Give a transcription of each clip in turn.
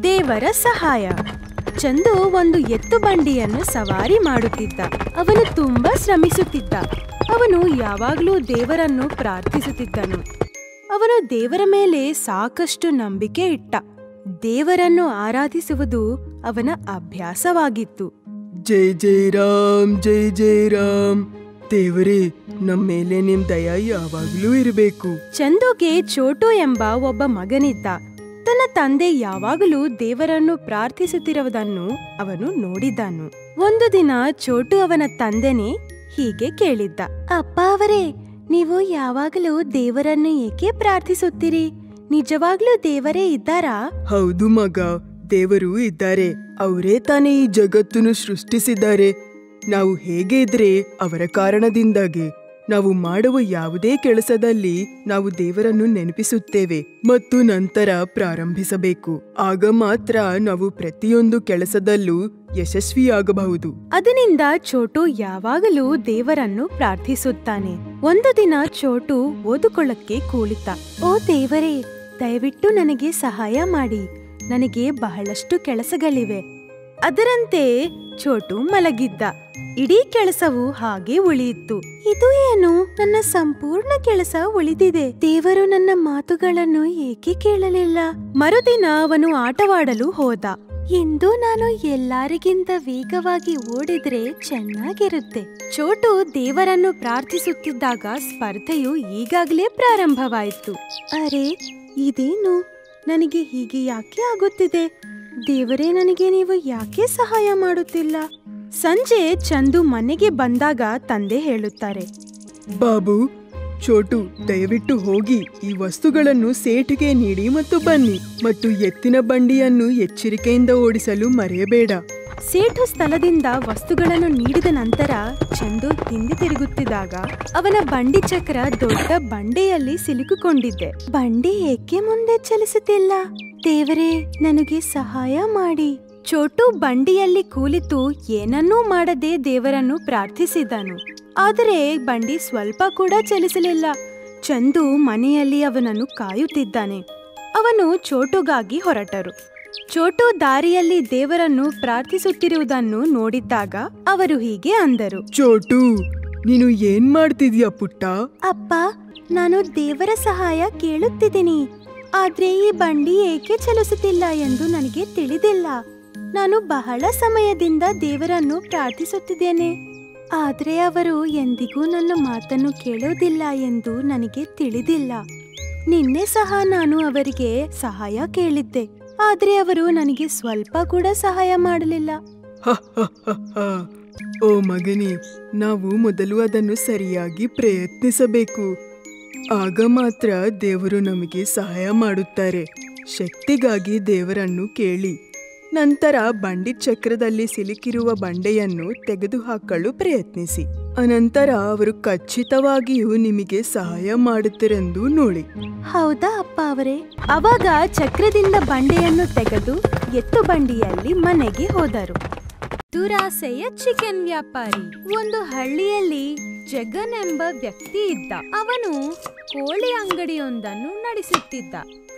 ದೇವರ ಸಹಾಯ ಚಂದು ಒಂದು ಎತ್ತು ಬಂಡಿಯನ್ನು ಸವಾರಿ ಮಾಡುತ್ತಿದ್ದ ಅವನು ತುಂಬಾ ಶ್ರಮಿಸುತ್ತಿದ್ದ ಅವನು ಯಾವಾಗಲೂ ದೇವರನ್ನು ಪ್ರಾರ್ಥಿಸುತ್ತಿದ್ದನು ಅವನು ದೇವರ ಮೇಲೆ ಸಾಕಷ್ಟು ನಂಬಿಕೆ ಇಟ್ಟ ದೇವರನ್ನು ಆರಾಧಿಸುವುದು ಅವನ ಅಭ್ಯಾಸವಾಗಿತ್ತು ಜೈ ಜೈ ರಾಮ್ ಜೈ ಜೈ ರಾಮ್ ದೇವರೇ ನಮ್ಮ ಮೇಲೆ ನಿಮ್ ದಯ ಯಾವಾಗ್ಲೂ ಇರಬೇಕು ಚಂದುಗೆ ಚೋಟು ಎಂಬ ಒಬ್ಬ ಮಗನಿದ್ದ ತನ್ನ ತಂದೆ ಯಾವಾಗಲೂ ದೇವರನ್ನು ಪ್ರಾರ್ಥಿಸುತ್ತಿರುವುದನ್ನು ಅವನು ನೋಡಿದ್ದನು ಒಂದು ದಿನ ಚೋಟು ಅವನ ತಂದೆನೇ ಹೀಗೆ ಕೇಳಿದ್ದ ಅಪ್ಪ ಅವರೇ ನೀವು ಯಾವಾಗಲೂ ದೇವರನ್ನು ಏಕೆ ಪ್ರಾರ್ಥಿಸುತ್ತೀರಿ ನಿಜವಾಗ್ಲೂ ದೇವರೇ ಇದ್ದಾರಾ ಹೌದು ಮಗ ದೇವರು ಇದ್ದಾರೆ ಅವರೇ ತಾನೇ ಈ ಜಗತ್ತನ್ನು ಸೃಷ್ಟಿಸಿದ್ದಾರೆ ನಾವು ಹೇಗೆ ಇದ್ರೆ ಅವರ ಕಾರಣದಿಂದಾಗಿ ನಾವು ಮಾಡುವ ಯಾವುದೇ ಕೆಲಸದಲ್ಲಿ ನಾವು ದೇವರನ್ನು ನೆನಪಿಸುತ್ತೇವೆ ಮತ್ತು ನಂತರ ಪ್ರಾರಂಭಿಸಬೇಕು ಆಗ ಮಾತ್ರ ನಾವು ಪ್ರತಿಯೊಂದು ಕೆಲಸದಲ್ಲೂ ಯಶಸ್ವಿಯಾಗಬಹುದು ಅದನಿಂದ ಚೋಟು ಯಾವಾಗಲೂ ದೇವರನ್ನು ಪ್ರಾರ್ಥಿಸುತ್ತಾನೆ ಒಂದು ದಿನ ಚೋಟು ಓದುಕೊಳ್ಳಕ್ಕೆ ಕೂಳಿತ ಓ ದೇವರೇ ದಯವಿಟ್ಟು ನನಗೆ ಸಹಾಯ ಮಾಡಿ ನನಗೆ ಬಹಳಷ್ಟು ಕೆಲಸಗಳಿವೆ ಅದರಂತೆ ಚೋಟು ಮಲಗಿದ್ದ ಇಡೀ ಕೆಲಸವು ಹಾಗೆ ಉಳಿಯಿತು ಇದು ಏನು ನನ್ನ ಸಂಪೂರ್ಣ ಕೆಲಸ ಉಳಿದಿದೆ ದೇವರು ನನ್ನ ಮಾತುಗಳನ್ನು ಏಕೆ ಕೇಳಲಿಲ್ಲ ಮರುದಿನ ಅವನು ಆಟವಾಡಲು ಹೋದ ಇಂದು ನಾನು ಎಲ್ಲರಿಗಿಂತ ವೇಗವಾಗಿ ಓಡಿದ್ರೆ ಚೆನ್ನಾಗಿರುತ್ತೆ ಚೋಟು ದೇವರನ್ನು ಪ್ರಾರ್ಥಿಸುತ್ತಿದ್ದಾಗ ಸ್ಪರ್ಧೆಯು ಈಗಾಗಲೇ ಪ್ರಾರಂಭವಾಯಿತು ಅರೆ ಇದೇನು ನನಗೆ ಹೀಗೆ ಯಾಕೆ ಆಗುತ್ತಿದೆ ದೇವರೇ ನನಗೆ ನೀವು ಯಾಕೆ ಸಹಾಯ ಮಾಡುತ್ತಿಲ್ಲ ಸಂಜೆ ಚಂದು ಮನೆಗೆ ಬಂದಾಗ ತಂದೆ ಹೇಳುತ್ತಾರೆ ಬಾಬು ಚೋಟು ದಯವಿಟ್ಟು ಹೋಗಿ ಈ ವಸ್ತುಗಳನ್ನು ಸೇಟಿಗೆ ನೀಡಿ ಮತ್ತು ಬನ್ನಿ ಮತ್ತು ಎತ್ತಿನ ಬಂಡಿಯನ್ನು ಎಚ್ಚರಿಕೆಯಿಂದ ಓಡಿಸಲು ಮರೆಯಬೇಡ ಸೇಠು ಸ್ಥಳದಿಂದ ವಸ್ತುಗಳನ್ನು ನೀಡಿದ ನಂತರ ಚಂದು ಹಿಂದೆ ತಿರುಗುತ್ತಿದ್ದಾಗ ಅವನ ಬಂಡಿ ಚಕ್ರ ದೊಡ್ಡ ಬಂಡೆಯಲ್ಲಿ ಸಿಲುಕಿಕೊಂಡಿದ್ದೆ ಬಂಡಿ ಏಕೆ ಮುಂದೆ ಚಲಿಸುತ್ತಿಲ್ಲ ದೇವರೇ ನನಗೆ ಸಹಾಯ ಮಾಡಿ ಚೋಟು ಬಂಡಿಯಲ್ಲಿ ಕೂಲಿತು ಏನನ್ನೂ ಮಾಡದೆ ದೇವರನ್ನು ಪ್ರಾರ್ಥಿಸಿದನು ಆದರೆ ಬಂಡಿ ಸ್ವಲ್ಪ ಕೂಡ ಚಲಿಸಲಿಲ್ಲ ಚಂದು ಮನೆಯಲ್ಲಿ ಅವನನ್ನು ಕಾಯುತ್ತಿದ್ದಾನೆ ಅವನು ಚೋಟುಗಾಗಿ ಹೊರಟರು ಚೋಟು ದಾರಿಯಲ್ಲಿ ದೇವರನ್ನು ಪ್ರಾರ್ಥಿಸುತ್ತಿರುವುದನ್ನು ನೋಡಿದ್ದಾಗ ಅವರು ಹೀಗೆ ಅಂದರು ಚೋಟು ನೀನು ಏನ್ ಮಾಡ್ತಿದ್ಯಾ ಪುಟ್ಟ ಅಪ್ಪ ನಾನು ದೇವರ ಸಹಾಯ ಕೇಳುತ್ತಿದ್ದೀನಿ ಆದ್ರೆ ಈ ಬಂಡಿ ಏಕೆ ಚಲಿಸುತ್ತಿಲ್ಲ ಎಂದು ನನಗೆ ತಿಳಿದಿಲ್ಲ ನಾನು ಬಹಳ ಸಮಯದಿಂದ ದೇವರನ್ನು ಪ್ರಾರ್ಥಿಸುತ್ತಿದ್ದೇನೆ ಆದ್ರೆ ಅವರು ಎಂದಿಗೂ ನನ್ನ ಮಾತನ್ನು ಕೇಳುವುದಿಲ್ಲ ಎಂದು ನನಗೆ ತಿಳಿದಿಲ್ಲ ನಿನ್ನೆ ಸಹ ನಾನು ಅವರಿಗೆ ಸಹಾಯ ಕೇಳಿದ್ದೆ ಆದ್ರೆ ಅವರು ನನಗೆ ಸ್ವಲ್ಪ ಕೂಡ ಸಹಾಯ ಮಾಡಲಿಲ್ಲ ಹ, ಹ, ಹ, ಹ. ಓ ಮಗನೇ ನಾವು ಮೊದಲು ಅದನ್ನು ಸರಿಯಾಗಿ ಪ್ರಯತ್ನಿಸಬೇಕು ಆಗ ಮಾತ್ರ ದೇವರು ನಮಗೆ ಸಹಾಯ ಮಾಡುತ್ತಾರೆ ಶಕ್ತಿಗಾಗಿ ದೇವರನ್ನು ಕೇಳಿ ನಂತರ ಬಂಡಿ ಚಕ್ರದಲ್ಲಿ ಸಿಲುಕಿರುವ ಬಂಡೆಯನ್ನು ತೆಗೆದುಹಾಕಲು ಪ್ರಯತ್ನಿಸಿ ಅನಂತರ ಅವರು ಖಚಿತವಾಗಿಯೂ ನಿಮಗೆ ಸಹಾಯ ಮಾಡುತ್ತೀರೆಂದು ನೋಡಿ ಹೌದಾ ಅಪ್ಪ ಅವರೇ ಅವಾಗ ಚಕ್ರದಿಂದ ಬಂಡೆಯನ್ನು ತೆಗೆದು ಎತ್ತು ಬಂಡಿಯಲ್ಲಿ ಮನೆಗೆ ಹೋದರು ದುರಾಸೆಯ ಚಿಕನ್ ವ್ಯಾಪಾರಿ ಒಂದು ಹಳ್ಳಿಯಲ್ಲಿ ಜಗನ್ ಎಂಬ ವ್ಯಕ್ತಿ ಇದ್ದ ಅವನು ಕೋಳಿ ಅಂಗಡಿಯೊಂದನ್ನು ನಡೆಸುತ್ತಿದ್ದ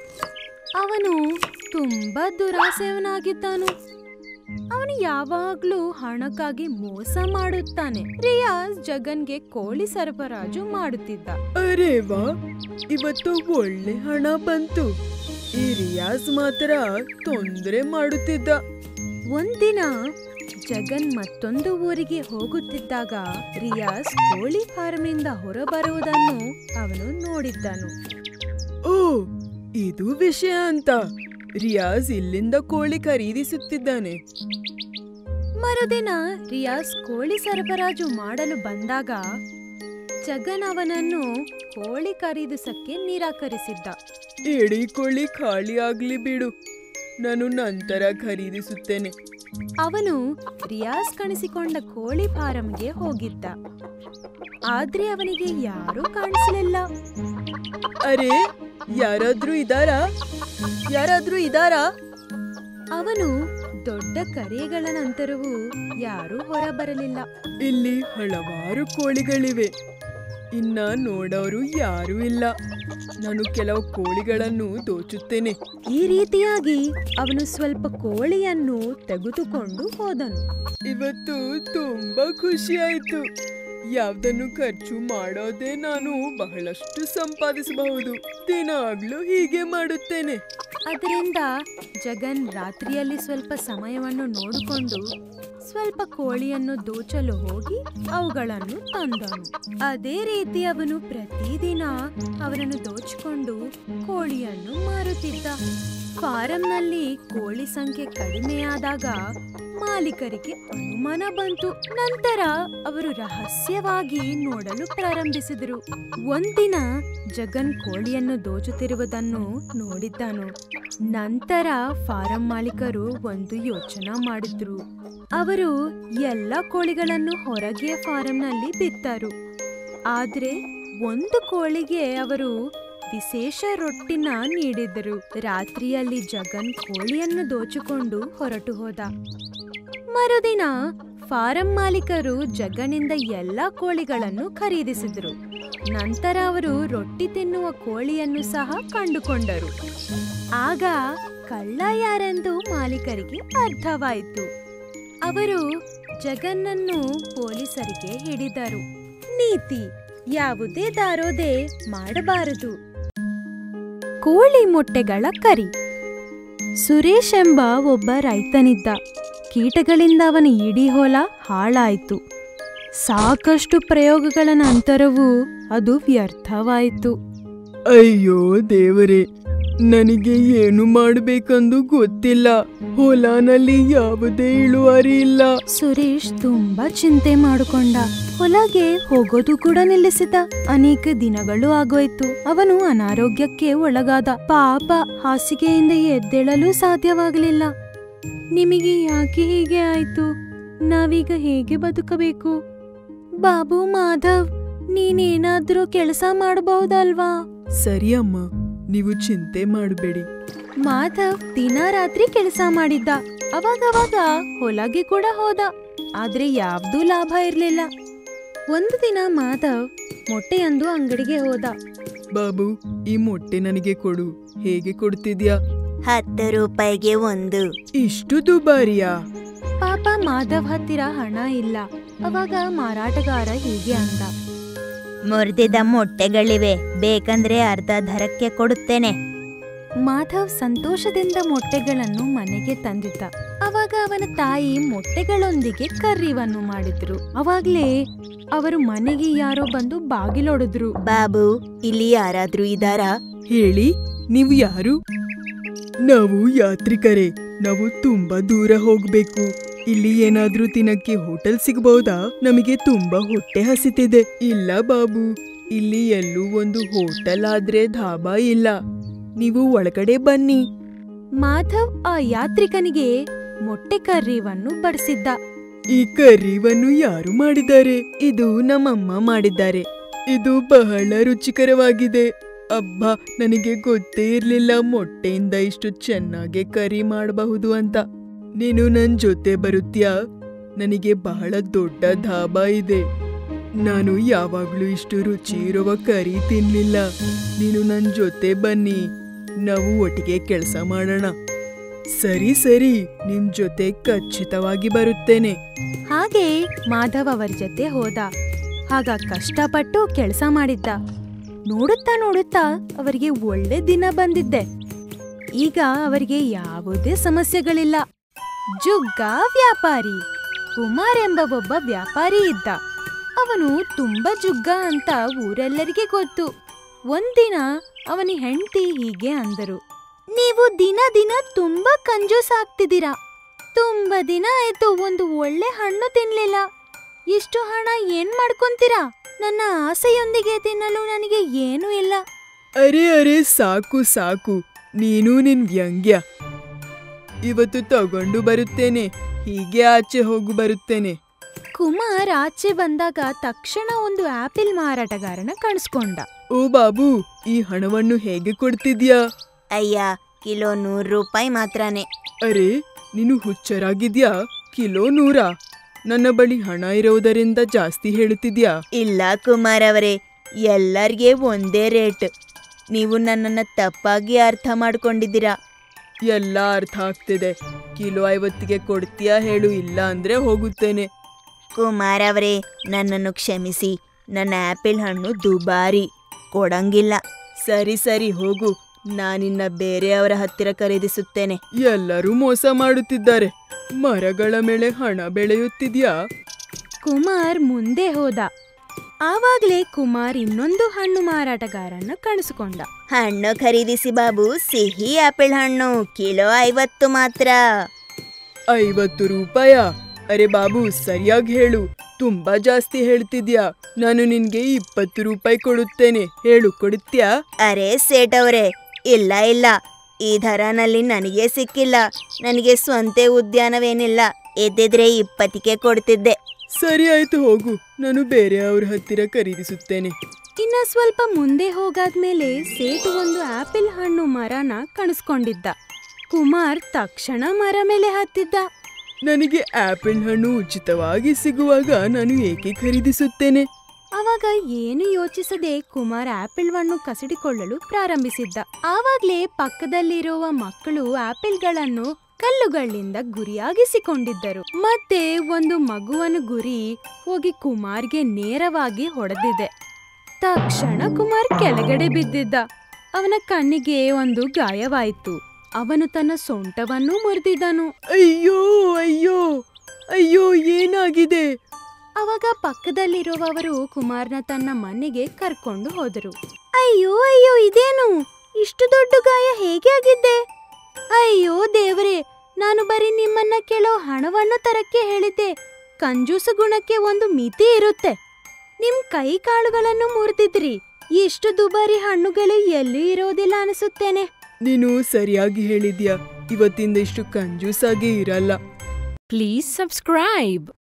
ಅವನು ತುಂಬಾ ದುರಾಸೆಯವನಾಗಿದ್ದನು ಅವನು ಯಾವಾಗ್ಲೂ ಹಣಕ್ಕಾಗಿ ಮೋಸ ಮಾಡುತ್ತಾನೆ ರಿಯಾಜ್ ಜಗನ್ಗೆ ಕೋಳಿ ಸರಬರಾಜು ಮಾಡುತ್ತಿದ್ದ ಅರೆ ವಾ ಇವತ್ತು ಒಳ್ಳೆ ಹಣ ಬಂತು ಈ ರಿಯಾಜ್ ಮಾತ್ರ ತೊಂದರೆ ಮಾಡುತ್ತಿದ್ದ ಒಂದಿನ ಜಗನ್ ಮತ್ತೊಂದು ಊರಿಗೆ ಹೋಗುತ್ತಿದ್ದಾಗ ರಿಯಾಜ್ ಕೋಳಿ ಫಾರ್ಮಿಂದ ಹೊರಬರುವುದನ್ನು ಅವನು ನೋಡಿದ್ದನು ಓ ಇದು ವಿಷಯ ಅಂತ ರಿಯಾಜ್ ಇಲ್ಲಿಂದ ಕೋಳಿ ಖರೀದಿಸುತ್ತಿದ್ದಾನೆ ಮರುದಿನ ರಿಯಾಜ್ ಕೋಳಿ ಸರಬರಾಜು ಮಾಡಲು ಬಂದಾಗ ಜಗನ್ ಅವನನ್ನು ಕೋಳಿ ಖರೀದಿಸಕ್ಕೆ ನಿರಾಕರಿಸಿದ್ದ ಇಡೀ ಕೋಳಿ ಖಾಲಿ ಆಗ್ಲಿ ಬಿಡು ನಾನು ನಂತರ ಖರೀದಿಸುತ್ತೇನೆ ಅವನು ರಿಯಾಜ್ ಕಾಣಿಸಿಕೊಂಡ ಕೋಳಿ ಫಾರಂಗೆ ಹೋಗಿದ್ದ ಆದ್ರೆ ಅವನಿಗೆ ಯಾರೂ ಕಾಣಿಸಲಿಲ್ಲ ಅರೆ ಯಾರಾದ್ರೂ ಇದಾರಾ ಯಾರಾದ್ರೂ ಇದಾರಾ ಅವನು ದೊಡ್ಡ ಕರೆಗಳ ನಂತರವೂ ಯಾರೂ ಹೊರಬರಲಿಲ್ಲ ಇಲ್ಲಿ ಹಲವಾರು ಕೋಳಿಗಳಿವೆ ಇನ್ನ ನೋಡೋರು ಯಾರೂ ಇಲ್ಲ ನಾನು ಕೆಲವು ಕೋಳಿಗಳನ್ನು ದೋಚುತ್ತೇನೆ ಈ ರೀತಿಯಾಗಿ ಅವನು ಸ್ವಲ್ಪ ಕೋಳಿಯನ್ನು ತೆಗೆದುಕೊಂಡು ಹೋದನು ಇವತ್ತು ತುಂಬಾ ಖುಷಿ ಆಯ್ತು ಯಾವ್ದನ್ನು ಖರ್ಚು ಮಾಡೋದೇ ನಾನು ಬಹಳಷ್ಟು ಸಂಪಾದಿಸಬಹುದು ದಿನಾಗ್ಲೂ ಹೀಗೆ ಮಾಡುತ್ತೇನೆ ಅದರಿಂದ ಜಗನ್ ರಾತ್ರಿಯಲ್ಲಿ ಸ್ವಲ್ಪ ಸಮಯವನ್ನು ನೋಡಿಕೊಂಡು ಸ್ವಲ್ಪ ಕೋಳಿಯನ್ನು ದೋಚಲು ಹೋಗಿ ಅವುಗಳನ್ನು ತಂದನು ಅದೇ ರೀತಿ ಅವನು ಪ್ರತಿದಿನ ಅವನನ್ನು ದೋಚಿಕೊಂಡು ಕೋಳಿಯನ್ನು ಮಾರುತ್ತಿದ್ದ ಫಾರಂನಲ್ಲಿ ಕೋಳಿ ಸಂಖ್ಯೆ ಕಡಿಮೆಯಾದಾಗ ಮಾಲೀಕರಿಗೆ ಅನುಮಾನ ಬಂತು ನಂತರ ಅವರು ರಹಸ್ಯವಾಗಿ ನೋಡಲು ಪ್ರಾರಂಭಿಸಿದರು ಒಂದಿನ ಜಗನ್ ಕೋಳಿಯನ್ನು ದೋಚುತ್ತಿರುವುದನ್ನು ನೋಡಿದ್ದನು ನಂತರ ಫಾರಂ ಮಾಲೀಕರು ಒಂದು ಯೋಚನೆ ಮಾಡಿದ್ರು ಅವರು ಎಲ್ಲ ಕೋಳಿಗಳನ್ನು ಹೊರಗೆ ಫಾರಂನಲ್ಲಿ ಬಿತ್ತರು ಆದ್ರೆ ಒಂದು ಕೋಳಿಗೆ ಅವರು ವಿಶೇಷ ರೊಟ್ಟಿನ ನೀಡಿದರು ರಾತ್ರಿಯಲ್ಲಿ ಜಗನ್ ಕೋಳಿಯನ್ನು ದೋಚಿಕೊಂಡು ಹೊರಟು ಹೋದ ಮರುದಿನ ಫಾರಂ ಮಾಲೀಕರು ಜಗನಿಂದ ಎಲ್ಲ ಕೋಳಿಗಳನ್ನು ಖರೀದಿಸಿದರು ನಂತರ ಅವರು ರೊಟ್ಟಿ ತಿನ್ನುವ ಕೋಳಿಯನ್ನು ಸಹ ಕಂಡುಕೊಂಡರು ಆಗ ಕಳ್ಳ ಯಾರೆಂದು ಮಾಲೀಕರಿಗೆ ಅರ್ಥವಾಯಿತು ಅವರು ಜಗನ್ನನ್ನು ಪೊಲೀಸರಿಗೆ ಹಿಡಿದರು ನೀತಿ ಯಾವುದೇ ದಾರೋದೆ ಮಾಡಬಾರದು ಕೋಳಿ ಮೊಟ್ಟೆಗಳ ಕರಿ ಸುರೇಶ್ ಎಂಬ ಒಬ್ಬ ರೈತನಿದ್ದ ಕೀಟಗಳಿಂದ ಅವನ ಇಡೀ ಹೊಲ ಹಾಳಾಯಿತು ಸಾಕಷ್ಟು ಪ್ರಯೋಗಗಳ ನಂತರವೂ ಅದು ವ್ಯರ್ಥವಾಯಿತು ಅಯ್ಯೋ ದೇವರೇ ನನಗೆ ಏನು ಮಾಡಬೇಕೆಂದು ಗೊತ್ತಿಲ್ಲ ಹೊಲನಲ್ಲಿ ಯಾವುದೇ ಇಳುವರಿ ಇಲ್ಲ ಸುರೇಶ್ ತುಂಬಾ ಚಿಂತೆ ಮಾಡಿಕೊಂಡ ಹೊಲಗೆ ಹೋಗೋದು ಕೂಡ ನಿಲ್ಲಿಸಿದ ಅನೇಕ ದಿನಗಳು ಆಗೋಯ್ತು ಅವನು ಅನಾರೋಗ್ಯಕ್ಕೆ ಒಳಗಾದ ಪಾಪ ಹಾಸಿಗೆಯಿಂದ ಎದ್ದೇಳಲು ಸಾಧ್ಯವಾಗಲಿಲ್ಲ ನಿಮಗೆ ಯಾಕೆ ಹೀಗೆ ಆಯ್ತು ನಾವೀಗ ಹೇಗೆ ಬದುಕಬೇಕು ಬಾಬು ಮಾಧವ್ ನೀನೇನಾದ್ರೂ ಕೆಲಸ ಮಾಡಬಹುದಲ್ವಾ ಸರಿ ಅಮ್ಮ ನೀವು ಚಿಂತೆ ಮಾಡಬೇಡಿ ಮಾಧವ್ ದಿನ ರಾತ್ರಿ ಕೆಲಸ ಮಾಡಿದ್ದ ಅವಾಗವಾಗ ಹೊಲಗೆ ಕೂಡ ಹೋದ ಆದ್ರೆ ಯಾವ್ದೂ ಲಾಭ ಇರ್ಲಿಲ್ಲ ಒಂದು ದಿನ ಮಾಧವ್ ಮೊಟ್ಟೆಯೊಂದು ಅಂಗಡಿಗೆ ಹೋದ ಬಾಬು ಈ ಮೊಟ್ಟೆ ನನಗೆ ಕೊಡು ಹೇಗೆ ಕೊಡ್ತಿದ್ಯಾ ಹತ್ತು ರೂಪಾಯಿಗೆ ಒಂದು ಇಷ್ಟು ದುಬಾರಿಯಾ ಪಾಪ ಮಾಧವ್ ಹತ್ತಿರ ಹಣ ಇಲ್ಲ ಅವಾಗ ಮಾರಾಟಗಾರ ಹೀಗೆ ಅಂದ ಮುರಿದಿದ ಮೊಟ್ಟೆಗಳಿವೆ ಬೇಕಂದ್ರೆ ಅರ್ಧ ದರಕ್ಕೆ ಕೊಡುತ್ತೇನೆ ಮಾಧವ್ ಸಂತೋಷದಿಂದ ಮೊಟ್ಟೆಗಳನ್ನು ಮನೆಗೆ ತಂದಿದ್ದ ಅವಾಗ ಅವನ ತಾಯಿ ಮೊಟ್ಟೆಗಳೊಂದಿಗೆ ಕರ್ರಿವನ್ನು ಮಾಡಿದ್ರು ಅವಾಗ್ಲೇ ಅವರು ಮನೆಗೆ ಯಾರೋ ಬಂದು ಬಾಗಿಲೊಡೆದ್ರು ಬಾಬು ಇಲ್ಲಿ ಯಾರಾದ್ರೂ ಇದಾರಾ ಹೇಳಿ ನೀವು ಯಾರು ನಾವು ಯಾತ್ರಿಕರೇ ನಾವು ತುಂಬಾ ದೂರ ಹೋಗ್ಬೇಕು ಇಲ್ಲಿ ಏನಾದ್ರೂ ತಿನ್ನಕ್ಕೆ ಹೋಟೆಲ್ ಸಿಗಬಹುದಾ ನಮಗೆ ತುಂಬಾ ಹೊಟ್ಟೆ ಹಸಿತಿದೆ ಇಲ್ಲ ಬಾಬು ಇಲ್ಲಿ ಎಲ್ಲೂ ಒಂದು ಹೋಟೆಲ್ ಆದ್ರೆ ಧಾಬಾ ಇಲ್ಲ ನೀವು ಒಳಗಡೆ ಬನ್ನಿ ಮಾಧವ್ ಆ ಯಾತ್ರಿಕನಿಗೆ ಮೊಟ್ಟೆ ಕರ್ರಿವನ್ನು ಬಡಿಸಿದ್ದ ಈ ಕರ್ರಿವನ್ನು ಯಾರು ಮಾಡಿದ್ದಾರೆ ಇದು ನಮ್ಮಮ್ಮ ಮಾಡಿದ್ದಾರೆ ಇದು ಬಹಳ ರುಚಿಕರವಾಗಿದೆ ಅಬ್ಬಾ ನನಗೆ ಗೊತ್ತೇ ಇರ್ಲಿಲ್ಲ ಮೊಟ್ಟೆಯಿಂದ ಇಷ್ಟು ಚೆನ್ನಾಗಿ ಕರಿ ಮಾಡಬಹುದು ಅಂತ ನೀನು ನನ್ ಜೊತೆ ಬರುತ್ತ್ಯಾ ನನಗೆ ಬಹಳ ದೊಡ್ಡ ಧಾಬಾ ಇದೆ ನಾನು ಯಾವಾಗ್ಲೂ ಇಷ್ಟು ರುಚಿ ಇರುವ ಕರಿ ತಿನ್ಲಿಲ್ಲ ನೀನು ನನ್ ಜೊತೆ ಬನ್ನಿ ನಾವು ಒಟ್ಟಿಗೆ ಕೆಲಸ ಮಾಡೋಣ ಸರಿ ಸರಿ ನಿಮ್ ಜೊತೆ ಖಚಿತವಾಗಿ ಬರುತ್ತೇನೆ ಹಾಗೆ ಮಾಧವ್ ಅವರ ಜೊತೆ ಹೋದ ಆಗ ಕಷ್ಟಪಟ್ಟು ಕೆಲಸ ಮಾಡಿದ್ದ ನೋಡುತ್ತಾ ನೋಡುತ್ತಾ ಅವರಿಗೆ ಒಳ್ಳೆ ದಿನ ಬಂದಿದ್ದೆ ಈಗ ಅವರಿಗೆ ಯಾವುದೇ ಸಮಸ್ಯೆಗಳಿಲ್ಲ ಜುಗ್ಗ ವ್ಯಾಪಾರಿ ಕುಮಾರ್ ಎಂಬ ಒಬ್ಬ ವ್ಯಾಪಾರಿ ಇದ್ದ ಅವನು ತುಂಬಾ ಜುಗ್ಗ ಅಂತ ಊರೆಲ್ಲರಿಗೆ ಗೊತ್ತು ಒಂದಿನ ಅವನ ಹೆಂಡತಿ ಹೀಗೆ ಅಂದರು ನೀವು ದಿನ ದಿನ ತುಂಬಾ ಕಂಜೂಸ್ ಆಗ್ತಿದ್ದೀರಾ ತುಂಬಾ ದಿನ ಆಯ್ತು ಒಂದು ಒಳ್ಳೆ ಹಣ್ಣು ತಿನ್ಲಿಲ್ಲ ಇಷ್ಟು ಹಣ ಏನ್ ಮಾಡ್ಕೊಂತೀರಾ ನನ್ನ ಆಸೆಯೊಂದಿಗೆ ತಿನ್ನಲು ನನಗೆ ಏನೂ ಇಲ್ಲ ಅರೆ ಅರೆ ಸಾಕು ಸಾಕು ನೀನು ನಿನ್ ವ್ಯಂಗ್ಯ ಇವತ್ತು ತಗೊಂಡು ಬರುತ್ತೇನೆ ಹೀಗೆ ಆಚೆ ಹೋಗು ಬರುತ್ತೇನೆ ಕುಮಾರ್ ಆಚೆ ಬಂದಾಗ ತಕ್ಷಣ ಒಂದು ಆಪಿಲ್ ಮಾರಾಟಗಾರನ ಕಾಣಿಸ್ಕೊಂಡ ಓ ಬಾಬು ಈ ಹಣವನ್ನು ಹೇಗೆ ಕೊಡ್ತಿದ್ಯಾ ಅಯ್ಯ ಕಿಲೋ ನೂರು ರೂಪಾಯಿ ಮಾತ್ರನೇ ಅರೆ ನೀನು ಹುಚ್ಚರಾಗಿದ್ಯಾ ಕಿಲೋ ನೂರಾ ನನ್ನ ಬಳಿ ಹಣ ಇರೋದರಿಂದ ಜಾಸ್ತಿ ಹೇಳುತ್ತಿದ್ಯಾ ಇಲ್ಲ ಕುಮಾರ್ ಅವರೇ ಎಲ್ಲರಿಗೆ ಒಂದೇ ರೇಟ್ ನೀವು ನನ್ನನ್ನು ತಪ್ಪಾಗಿ ಅರ್ಥ ಮಾಡ್ಕೊಂಡಿದ್ದೀರಾ ಎಲ್ಲ ಅರ್ಥ ಆಗ್ತಿದೆ ಕಿಲೋ ಐವತ್ತಿಗೆ ಕೊಡ್ತೀಯಾ ಹೇಳು ಇಲ್ಲ ಅಂದ್ರೆ ಹೋಗುತ್ತೇನೆ ಕುಮಾರ್ ಅವರೇ ನನ್ನನ್ನು ಕ್ಷಮಿಸಿ ನನ್ನ ಆಪಲ್ ಹಣ್ಣು ದುಬಾರಿ ಕೊಡಂಗಿಲ್ಲ ಸರಿ ಸರಿ ಹೋಗು ನಾನಿನ್ನ ಬೇರೆಯವರ ಹತ್ತಿರ ಖರೀದಿಸುತ್ತೇನೆ ಎಲ್ಲರೂ ಮೋಸ ಮಾಡುತ್ತಿದ್ದಾರೆ ಮರಗಳ ಮೇಲೆ ಹಣ ಬೆಳೆಯುತ್ತಿದ್ಯಾ ಕುಮಾರ್ ಮುಂದೆ ಹೋದ ಆವಾಗ್ಲೇ ಕುಮಾರ್ ಇನ್ನೊಂದು ಹಣ್ಣು ಮಾರಾಟಗಾರನ್ನ ಕಾಣಿಸಿಕೊಂಡ ಹಣ್ಣು ಖರೀದಿಸಿ ಬಾಬು ಸಿಹಿ ಆಪಲ್ ಹಣ್ಣು ಕಿಲೋ ಐವತ್ತು ಮಾತ್ರ ಐವತ್ತು ರೂಪಾಯ ಅರೆ ಬಾಬು ಸರಿಯಾಗಿ ಹೇಳು ತುಂಬಾ ಜಾಸ್ತಿ ಹೇಳ್ತಿದ್ಯಾ ನಾನು ನಿನ್ಗೆ ಇಪ್ಪತ್ತು ರೂಪಾಯಿ ಕೊಡುತ್ತೇನೆ ಹೇಳು ಕೊಡುತ್ತ್ಯಾ ಅರೆ ಸೇಟ್ ಅವರೇ ಇಲ್ಲ ಇಲ್ಲ ಈ ದರನಲ್ಲಿ ನನಗೆ ಸಿಕ್ಕಿಲ್ಲ ನನಗೆ ಸ್ವಂತ ಉದ್ಯಾನವೇನಿಲ್ಲ ಎದ್ದಿದ್ರೆ ಇಪ್ಪತ್ತಿಗೆ ಕೊಡ್ತಿದ್ದೆ ಸರಿ ಆಯ್ತು ಹೋಗು ನಾನು ಬೇರೆಯವ್ರ ಹತ್ತಿರ ಖರೀದಿಸುತ್ತೇನೆ ಇನ್ನ ಸ್ವಲ್ಪ ಮುಂದೆ ಹೋಗಾದ್ಮೇಲೆ ಸೇಟು ಒಂದು ಆಪಲ್ ಹಣ್ಣು ಮರನ ಕಾಣಿಸ್ಕೊಂಡಿದ್ದ ಕುಮಾರ್ ತಕ್ಷಣ ಮರ ಮೇಲೆ ಹತ್ತಿದ್ದ ನನಗೆ ಆಪಲ್ ಹಣ್ಣು ಉಚಿತವಾಗಿ ಸಿಗುವಾಗ ನಾನು ಏಕೆ ಖರೀದಿಸುತ್ತೇನೆ ಅವಾಗ ಏನು ಯೋಚಿಸದೆ ಕುಮಾರ್ ಆಪಲ್ ಹಣ್ಣು ಕಸಿಡಿಕೊಳ್ಳಲು ಪ್ರಾರಂಭಿಸಿದ್ದ ಆವಾಗ್ಲೇ ಪಕ್ಕದಲ್ಲಿರುವ ಮಕ್ಕಳು ಆಪಲ್ಗಳನ್ನು ಕಲ್ಲುಗಳಿಂದ ಗುರಿಯಾಗಿಸಿಕೊಂಡಿದ್ದರು ಮತ್ತೆ ಒಂದು ಮಗುವನು ಗುರಿ ಹೋಗಿ ಕುಮಾರ್ಗೆ ನೇರವಾಗಿ ಹೊಡೆದಿದೆ ತಕ್ಷಣ ಕುಮಾರ್ ಕೆಳಗಡೆ ಬಿದ್ದಿದ್ದ ಅವನ ಕಣ್ಣಿಗೆ ಒಂದು ಗಾಯವಾಯಿತು ಅವನು ತನ್ನ ಸೊಂಟವನ್ನು ಮುರಿದಿದ್ದನು ಅಯ್ಯೋ ಅಯ್ಯೋ ಅಯ್ಯೋ ಏನಾಗಿದೆ ಅವಾಗ ಪಕ್ಕದಲ್ಲಿರುವವರು ಕುಮಾರ್ನ ತನ್ನ ಮನೆಗೆ ಕರ್ಕೊಂಡು ಹೋದರು ಅಯ್ಯೋ ಅಯ್ಯೋ ಇದೇನು ಇಷ್ಟು ದೊಡ್ಡ ಗಾಯ ಹೇಗೆ ಆಗಿದ್ದೆ ಅಯ್ಯೋ ದೇವರೇ ನಾನು ಬರೀ ನಿಮ್ಮನ್ನ ಕೆಲವು ಹಣವನ್ನು ತರಕ್ಕೆ ಹೇಳಿದ್ದೆ ಕಂಜೂಸ ಗುಣಕ್ಕೆ ಒಂದು ಮಿತಿ ಇರುತ್ತೆ ನಿಮ್ ಕೈ ಕಾಳುಗಳನ್ನು ಮುರಿದಿದ್ರಿ ಇಷ್ಟು ದುಬಾರಿ ಹಣ್ಣುಗಳು ಎಲ್ಲಿ ಇರೋದಿಲ್ಲ ಅನಿಸುತ್ತೇನೆ ನೀನು ಸರಿಯಾಗಿ ಹೇಳಿದ್ಯಾ ಇವತ್ತಿಂದ ಇಷ್ಟು ಕಂಜೂಸಾಗಿ ಇರಲ್ಲ Please subscribe.